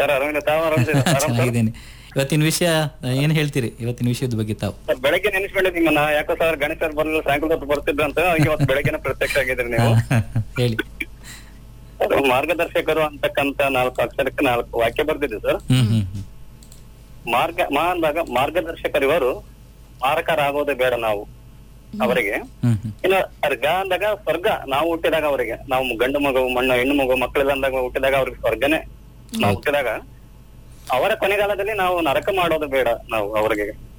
Sir ಆರಾಮಿಲ್ಲ ತಾವು ಆರಾಮಿದ್ದೀರಾ? ಆರಾಮ್ ಸರ್? ಚೆನ್ನಾಗಿದ್ದೀನಿ ಇವತ್ತಿನ ವಿಷಯ ಏನ್ ಹೇಳ್ತೀರಿ ಇವತ್ತಿನ ವಿಷಯದ ಬಗ್ಗೆ ತಾವು ಸರ್, ಬೆಳಗ್ಗೆ ನೆನೆಸ್ಕೊಂಡಿದ್ದು ನಿಮ್ಮನ್ನ ಯಾಕೋ ಸರ್ ಗಣೇಶ್ ಸರ್ ಬರಲಿಲ್ಲ ಸಾಯಂಕಾಲ ಹೊತ್ತು ಬರ್ತಿದ್ರು ಅಂತ ಇವತ್ತು ಬೆಳಗ್ಗೆನೆ ಪ್ರತ್ಯಕ್ಷ ಆಗಿದ್ರಿ ನೀವು ಹೇಳಿ ಅದು ಮಾರ್ಗದರ್ಶಕರು ಅಂತಕ್ಕಂತ ನಾಲ್ಕು ಅಕ್ಷರಕ್ಕೆ ನಾಲ್ಕು ವಾಕ್ಯ ಬರ್ತಿದ್ದೆ ಸರ್ ಹ್ಮ್ ಹ್ಮ್ ಹ್ಮ್ ಮಾರ್ಗ ಮಾ ಅಂದಾಗ ಮಾರ್ಗದರ್ಶಕರು ಇವರು ಮಾರಕರಾಗೋದೇ ಬೇಡ ನಾವು ಅವರಿಗೆ ಹ್ಮ್ ಹ್ಮ್ ಇನ್ನು ಸ್ವರ್ಗ ಅಂದಾಗ ಸ್ವರ್ಗ ನಾವು ಹುಟ್ಟಿದಾಗ ಅವರಿಗೆ ನಾವು ಗಂಡು ಮಗು ಮಣ್ಣು ಹೆಣ್ಣು ಮಗು ಮಕ್ಕಳಿಲ್ಲ ಅಂದಾಗ ಹುಟ್ಟಿದಾಗ ಅವ್ರಿಗೆ ಸ್ವರ್ಗನೇ ನಾವು ಹುಟ್ಟಿದಾಗ ಅವರ ಕೊನೆಗಾಲದಲ್ಲಿ ನಾವು ನರಕ ಮಾಡೋದು ಬೇಡ ನಾವು ಅವರಿಗೆ